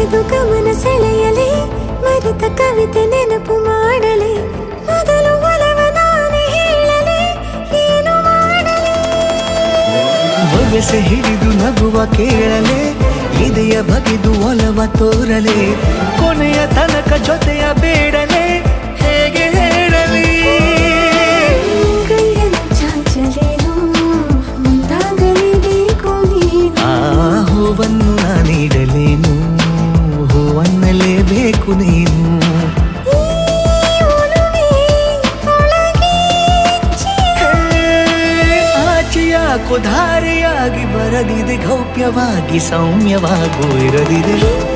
ಬಗೆದು ಗಮನ ಸೆಳೆಯಲಿ ಮರೆತ ಕವಿತೆ ನೆನಪು ಮಾಡಲಿ ಮೊದಲು ಒಲವ ನಾನೇ ಹೇಳಲಿ ಏನು ಮಾಡಲಿ ಬೊಗಸೆ ಹಿಡಿದು ನಗುವ ಕೇಳಲೆ ಇದೆಯ ಬಗೆದು ಒಲವ ತೋರಲೆ ಕೊನೆಯ ತನಕ ಜೊತೆಯ ಬೇಡಲೆ ಹೇಗೆ ಹೇಳಲಿ ಕೈಯನ್ನು ಚಾಚಲೇನು ಮುಂದಾಗಲೇಬೇಕು ನೀನು ಆ ಹೂವನ್ನು ನಾನೀಡಲೇನು ಹೂವನ್ನಲೇಬೇಕು ನೀನು ಈ ಒಲವೇ ಒಳಗೆ ಆಚೆಯಾಕೋ ಧಾರೆಯಾಗಿ ಬರದಿದೆ ಗೌಪ್ಯವಾಗಿ ಸೌಮ್ಯವಾಗೂ ಇರದಿದೆ